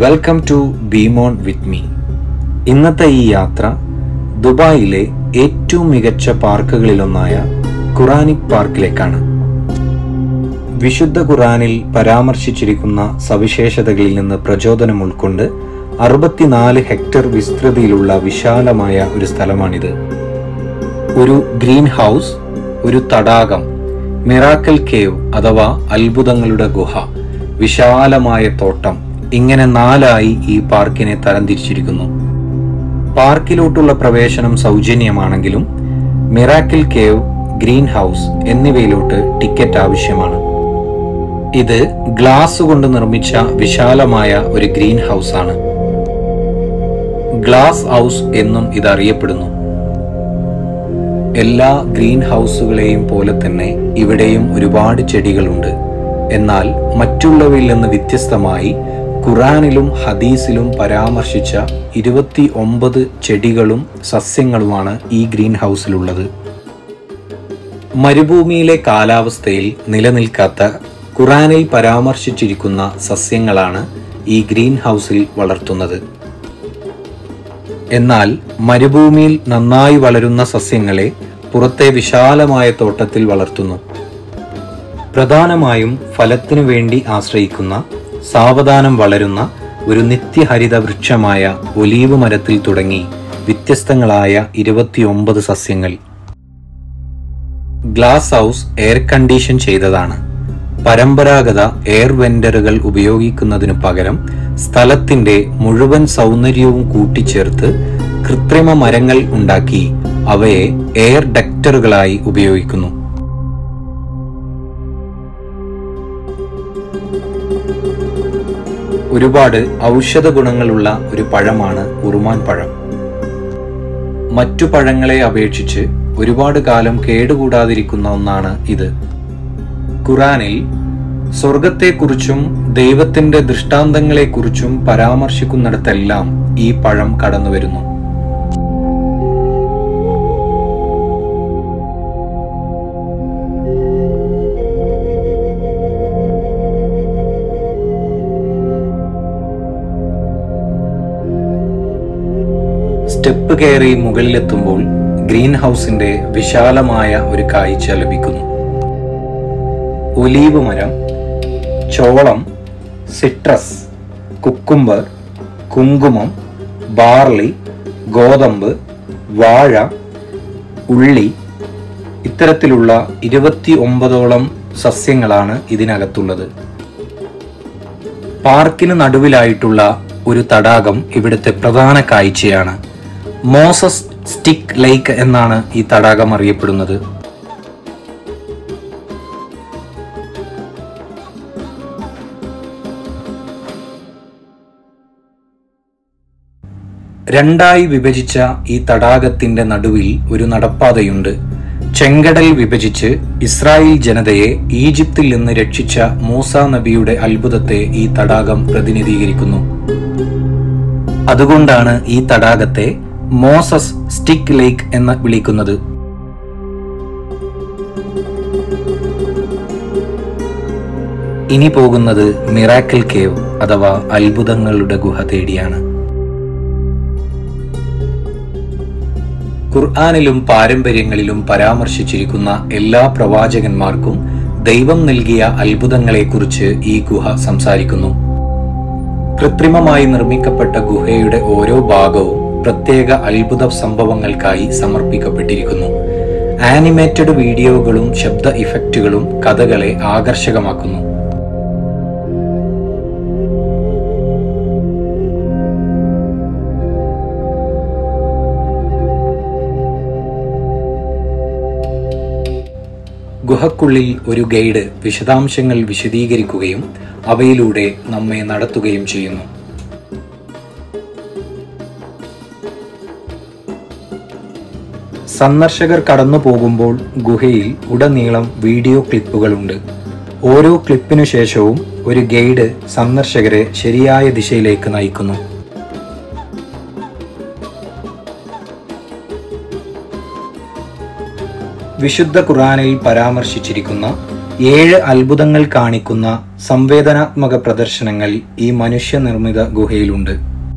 welcome to ബീമോൺ with me ഇന്നത്തെ ഈ യാത്ര ദുബായിലെ ഏറ്റവും മികച്ച പാർക്കുകളിലൊന്നായ ഖുറാനിക് പാർക്കിലേക്കാണ് വിശുദ്ധ ഖുറാനിൽ പരാമർശിച്ചിരിക്കുന്ന സവിശേഷതകളിൽ നിന്ന് പ്രചോദനം ഉൾക്കൊണ്ട് അറുപത്തിനാല് ഹെക്ടർ വിസ്തൃതിയിലുള്ള വിശാലമായ ഒരു സ്ഥലമാണിത് ഒരു ഗ്രീൻ ഹൗസ് ഒരു തടാകം മിറാക്കൽ കേവ് അഥവാ അത്ഭുതങ്ങളുടെ ഗുഹ വിശാലമായ തോട്ടം ഇങ്ങനെ നാലായി ഈ പാർക്കിനെ തരംതിരിച്ചിരിക്കുന്നു പാർക്കിലോട്ടുള്ള പ്രവേശനം സൗജന്യമാണെങ്കിലും മിറാക്കിൽ കേവ് ഗ്രീൻ ഹൗസ് എന്നിവയിലോട്ട് ടിക്കറ്റ് ആവശ്യമാണ് ഇത് ഗ്ലാസ് കൊണ്ട് നിർമ്മിച്ച വിശാലമായ ഒരു ഗ്രീൻ ഹൗസ് ആണ് ഗ്ലാസ് ഹൗസ് എന്നും ഇത് അറിയപ്പെടുന്നു എല്ലാ ഗ്രീൻ ഹൗസുകളെയും പോലെ തന്നെ ഇവിടെയും ഒരുപാട് ചെടികളുണ്ട് എന്നാൽ മറ്റുള്ളവയിൽ നിന്ന് വ്യത്യസ്തമായി ഖുറാനിലും ഹദീസിലും പരാമർശിച്ച ഇരുപത്തി ഒമ്പത് ചെടികളും സസ്യങ്ങളുമാണ് ഈ ഗ്രീൻ ഹൗസിലുള്ളത് മരുഭൂമിയിലെ കാലാവസ്ഥയിൽ നിലനിൽക്കാത്ത ഖുറാനിൽ പരാമർശിച്ചിരിക്കുന്ന സസ്യങ്ങളാണ് ഈ ഗ്രീൻ ഹൗസിൽ വളർത്തുന്നത് എന്നാൽ മരുഭൂമിയിൽ നന്നായി വളരുന്ന സസ്യങ്ങളെ പുറത്തെ വിശാലമായ തോട്ടത്തിൽ വളർത്തുന്നു പ്രധാനമായും ഫലത്തിനു വേണ്ടി ആശ്രയിക്കുന്ന സാവധാനം വളരുന്ന ഒരു നിത്യഹരിത വൃക്ഷമായ ഒലീവ് മരത്തിൽ തുടങ്ങി വ്യത്യസ്തങ്ങളായ ഇരുപത്തിയൊമ്പത് സസ്യങ്ങൾ ഗ്ലാസ് ഹൗസ് എയർ കണ്ടീഷൻ ചെയ്തതാണ് പരമ്പരാഗത എയർ വെൻഡറുകൾ ഉപയോഗിക്കുന്നതിനു പകരം സ്ഥലത്തിന്റെ മുഴുവൻ സൗന്ദര്യവും കൂട്ടിച്ചേർത്ത് കൃത്രിമ മരങ്ങൾ ഉണ്ടാക്കി അവയെ എയർ ഡക്ടറുകളായി ഉപയോഗിക്കുന്നു ഒരുപാട് ഔഷധ ഗുണങ്ങളുള്ള ഒരു പഴമാണ് ഉറുമാൻ പഴം മറ്റു പഴങ്ങളെ അപേക്ഷിച്ച് ഒരുപാട് കാലം കേടുകൂടാതിരിക്കുന്ന ഒന്നാണ് ഇത് ഖുറാനിൽ സ്വർഗത്തെക്കുറിച്ചും ദൈവത്തിന്റെ ദൃഷ്ടാന്തങ്ങളെക്കുറിച്ചും പരാമർശിക്കുന്നിടത്തെല്ലാം ഈ പഴം കടന്നുവരുന്നു സ്റ്റെപ്പ് കയറി മുകളിലെത്തുമ്പോൾ ഗ്രീൻ ഹൗസിന്റെ വിശാലമായ ഒരു കാഴ്ച ലഭിക്കുന്നു ഒലീവ് മരം ചോളം സിട്രസ് കുക്കുംബർ കുങ്കുമം ബാർലി ഗോതമ്പ് വാഴ ഉള്ളി ഇത്തരത്തിലുള്ള ഇരുപത്തി ഒമ്പതോളം സസ്യങ്ങളാണ് ഇതിനകത്തുള്ളത് പാർക്കിന് നടുവിലായിട്ടുള്ള ഒരു തടാകം ഇവിടുത്തെ പ്രധാന കാഴ്ചയാണ് മോസസ് സ്റ്റിക്ക് ലേക്ക് എന്നാണ് ഈ തടാകം അറിയപ്പെടുന്നത് രണ്ടായി വിഭജിച്ച ഈ തടാകത്തിന്റെ നടുവിൽ ഒരു നടപ്പാതയുണ്ട് ചെങ്കടൽ വിഭജിച്ച് ഇസ്രായേൽ ജനതയെ ഈജിപ്തിൽ നിന്ന് രക്ഷിച്ച മൂസ നബിയുടെ അത്ഭുതത്തെ ഈ തടാകം പ്രതിനിധീകരിക്കുന്നു അതുകൊണ്ടാണ് ഈ തടാകത്തെ മോസസ് സ്റ്റിക്ക് ലേക്ക് എന്ന് വിളിക്കുന്നത് ഇനി പോകുന്നത് മിറാക്കിൾ കേവ് അഥവാ അത്ഭുതങ്ങളുടെ ഗുഹ തേടിയാണ് ഖുർആാനിലും പാരമ്പര്യങ്ങളിലും പരാമർശിച്ചിരിക്കുന്ന എല്ലാ പ്രവാചകന്മാർക്കും ദൈവം നൽകിയ അത്ഭുതങ്ങളെക്കുറിച്ച് ഈ ഗുഹ സംസാരിക്കുന്നു കൃത്രിമമായി നിർമ്മിക്കപ്പെട്ട ഗുഹയുടെ ഓരോ ഭാഗവും പ്രത്യേക അത്ഭുത സംഭവങ്ങൾക്കായി സമർപ്പിക്കപ്പെട്ടിരിക്കുന്നു ആനിമേറ്റഡ് വീഡിയോകളും ശബ്ദ ഇഫക്റ്റുകളും കഥകളെ ആകർഷകമാക്കുന്നു ഗുഹക്കുള്ളിൽ ഒരു ഗൈഡ് വിശദാംശങ്ങൾ വിശദീകരിക്കുകയും അവയിലൂടെ നമ്മെ നടത്തുകയും ചെയ്യുന്നു സന്ദർശകർ കടന്നു പോകുമ്പോൾ ഗുഹയിൽ ഉടനീളം വീഡിയോ ക്ലിപ്പുകളുണ്ട് ഓരോ ക്ലിപ്പിനു ശേഷവും ഒരു ഗൈഡ് സന്ദർശകരെ ശരിയായ ദിശയിലേക്ക് നയിക്കുന്നു വിശുദ്ധ ഖുറാനിൽ പരാമർശിച്ചിരിക്കുന്ന ഏഴ് അത്ഭുതങ്ങൾ കാണിക്കുന്ന സംവേദനാത്മക പ്രദർശനങ്ങൾ ഈ മനുഷ്യനിർമ്മിത ഗുഹയിലുണ്ട്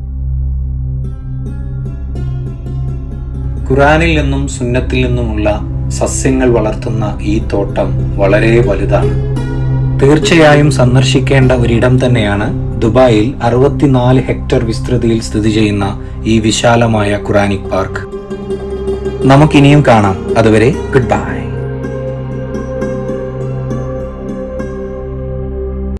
ഖുറാനിൽ നിന്നും സുന്നത്തിൽ നിന്നുമുള്ള സസ്യങ്ങൾ വളർത്തുന്ന ഈ തോട്ടം വളരെ വലുതാണ് തീർച്ചയായും സന്ദർശിക്കേണ്ട ഒരിടം തന്നെയാണ് ദുബായിൽ അറുപത്തിനാല് ഹെക്ടർ വിസ്തൃതിയിൽ സ്ഥിതി ചെയ്യുന്ന ഈ വിശാലമായ ഖുറാനിക് പാർക്ക് നമുക്കിനിയും കാണാം അതുവരെ ഗുഡ് ബൈ